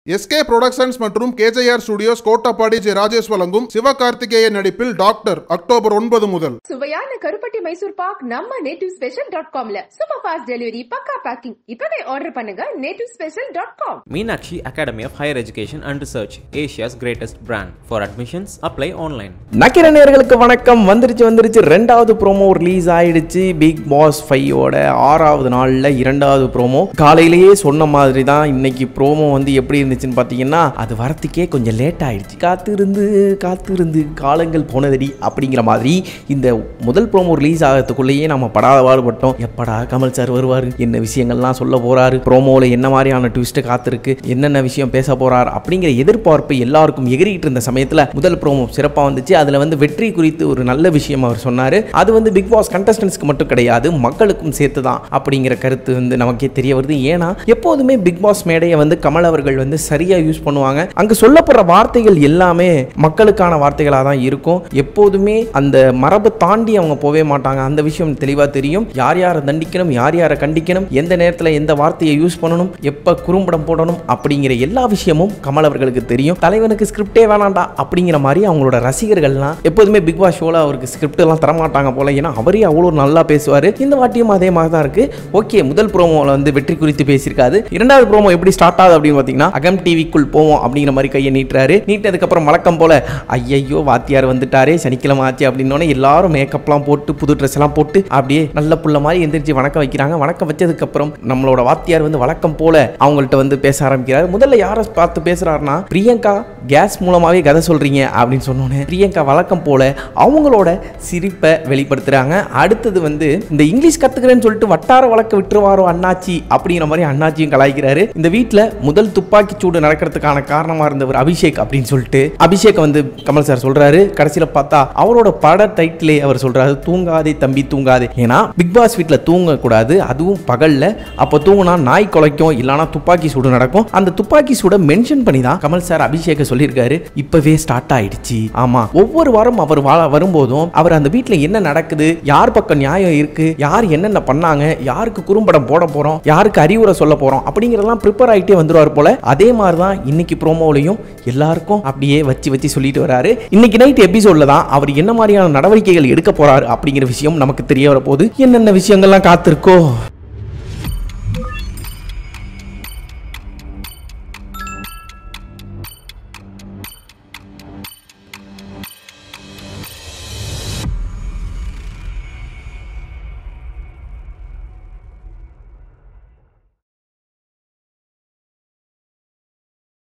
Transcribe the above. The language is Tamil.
எஸ்கே புரொடக்ஷன்ஸ் மற்றும் KJR studios Kottapadi J Rajesh வழங்கும் சிவகார்த்திகேயன் நடிப்பில் டாக்டர் அக்டோபர் ஒன்பது முதல் சுவையான கருப்பட்டி மைசூர் பாக் நம்ம நேட்டிவ் ஸ்பெஷல் டாட் காம்ல சூப்பர் ஃபாஸ்ட் டெலிவரி பக்கா பேக்கிங் இப்பவே ஆர்டர் பண்ணுங்க native special dot com Meenakshi Academy of Higher Education and Research, Asia's greatest brand. For admissions, apply online. நக்கிர நேயர்களுக்கு வணக்கம் வந்துருச்சு வந்துருச்சு ரெண்டாவது ப்ரோமோ ரிலீஸ் ஆயிடுச்சு பிக் பாஸ் ஃபைவோட ஆறாவது நாளில் இரண்டாவது ப்ரோமோ காலையிலேயே சொன்ன மாதிரி தான் இன்னைக்கு ப்ரோமோ வந்து எப்படி இருந்துச்சுன்னு பார்த்தீங்கன்னா அது வரத்துக்கே கொஞ்சம் லேட் ஆயிடுச்சு காத்திருந்து காத்திருந்து காலங்கள் போனதடி அப்படிங்கிற மாதிரி இந்த முதல் ப்ரோமோ ரிலீஸ் ஆகிறதுக்குள்ளேயே நம்ம படாத பாடுபட்டோம் எப்படா கமல் சார் வருவார் என்ன விஷயங்கள்லாம் சொல்ல போறாரு ப்ரோமோவில் என்ன மாதிரியான ட்விஸ்ட்டு காத்திருக்கு என்னென்ன விஷயம் பேச போறார் அப்படிங்கிற எதிர்பார்ப்பு எல்லாருக்கும் எகிரிட்டு இருந்த சமயத்தில் முதல் ப்ரோமோ சிறப்பாக வந்துச்சு அதில் வந்து வெற்றி குறித்து ஒரு நல்ல விஷயம் அவர் சொன்னார் அது வந்து பிக் பாஸ் கண்டஸ்டன்ஸ்க்கு மட்டும் கிடையாது மக்களுக்கும் சேர்த்து தான் அப்படிங்கிற கருத்து வந்து நமக்கே தெரிய வருது ஏன்னா எப்போதுமே பிக் பாஸ் மேடையை வந்து கமல் அவர்கள் வந்து சரியாக யூஸ் பண்ணுவாங்க அங்கே சொல்லப்படுற வார்த்தைகள் எல்லாமே மக்களுக்கான வார்த்தைகளாக தான் இருக்கும் எப்போதுமே அந்த மரபை தாண்டி அவங்க போகவே மாட்டாங்க அந்த விஷயம் தெளிவாக தெரியும் யார் யாரை தண்டிக்கணும் யார் யாரை கண்டிக்கணும் எந்த நேரத்தில் எந்த வார்த்தையை யூஸ் பண்ணணும் எப்போ குறும்படம் போடணும் அப்படிங்கிற எல்லா விஷயமும் கமல் அவர்களுக்கு தெரியும் தலைவனுக்கு ஸ்கிரிப்டே வேணாண்டா அப்படிங்கிற மாதிரி அவங்களோட ரசிகர்கள்லாம் எப்போதுமே பிக் பாஸ் ஷோவில் அவருக்கு ஸ்கிரிப்ட் எல்லாம் தரமாட்டாங்க போல ஏன்னா அவரே அவ்வளோ நல்லா பேசுவார் இந்த வாட்டியும் அதே மாதிரி தான் இருக்கு ஓகே முதல் ப்ரோமோவில் வந்து வெற்றி குறித்து பேசியிருக்காரு இரண்டாவது ப்ரோமோ எப்படி ஸ்டார்ட் ஆகுது அப்படின்னு பார்த்தீங்கன்னா அகம் டிவிக்குள் போவோம் அப்படிங்கிற மாதிரி கையை நீட்டுறாரு நீட்டதுக்கப்புறம் வழக்கம் போல ஐயையோ வாத்தியார் வந்துட்டாரே சனிக்கிழமை ஆச்சு அப்படின்னோடனே எல்லாரும் மேக்கப்லாம் போட்டு புது ட்ரெஸ் எல்லாம் போட்டு அப்படியே நல்ல புள்ள மாதிரி எந்திரிச்சு வணக்கம் வைக்கிறாங்க வணக்கம் வச்சதுக்கப்புறம் நம்மளோட வாத்தியார் வந்து வழக்கம் போல அவங்கள்ட்ட வந்து பேச ஆரம்பிக்கிறாரு முதல்ல யாரை பார்த்து பேசுறாருன்னா பிரியங்கா கேஸ் மூலமாவே கதை சொல்றீங்க அப்படின்னு சொன்னோன்னே பிரியங்கா வழக்கம் போல அவங்களோட சிரிப்பை வெளிப்படுத்துறாங்க அடுத்தது வந்து இந்த இங்கிலீஷ் கத்துக்கிறேன்னு சொல்லிட்டு வட்டார வழக்க விட்டுருவாரோ அண்ணாச்சி அப்படிங்கிற மாதிரி அண்ணாச்சியும் கலாய்க்கிறாரு இந்த வீட்டில் முதல் துப்பாக்கி சூடு நடக்கிறதுக்கான காரணமா இருந்தவர் அபிஷேக் அப்படின்னு சொல்லிட்டு அபிஷேக் வந்து கமல் சார் சொல்றாரு கடைசியில் பார்த்தா அவரோட பட டைட்டிலே அவர் சொல்றாரு தூங்காதே தம்பி தூங்காதே ஏன்னா பிக் பாஸ் வீட்டில் தூங்கக்கூடாது அதுவும் பகல்ல அப்போ தூங்கினா நாய் குலைக்கும் இல்லைனா துப்பாக்கி சூடு நடக்கும் அந்த துப்பாக்கி சூடை மென்ஷன் பண்ணி தான் கமல் சார் அபிஷேக சொல்லியிருக்காரு இப்பவே ஸ்டார்ட் ஆயிடுச்சு ஆமா ஒவ்வொரு வாரம் அவர் வா- வரும்போதும் அவர் அந்த வீட்டில் என்ன நடக்குது யார் பக்கம் நியாயம் இருக்கு யார் என்னென்ன பண்ணாங்க யாருக்கு குறும்படம் போட போறோம் யாருக்கு அறிவுரை சொல்ல போறோம் அப்படிங்கிறதெல்லாம் ப்ரிப்பேர் ஆகிட்டே வந்துருவார் போல அதே மாதிரி தான் இன்னைக்கு ப்ரோமோலையும் எல்லாருக்கும் அப்படியே வச்சு வச்சு சொல்லிட்டு வராரு இன்னைக்கு நைட் எபிசோட்ல தான் அவர் என்ன மாதிரியான நடவடிக்கைகள் எடுக்க போறாரு அப்படிங்கிற விஷயம் நமக்கு தெரிய வரப்போகுது என்னென்ன விஷயங்கள்லாம் காத்திருக்கோ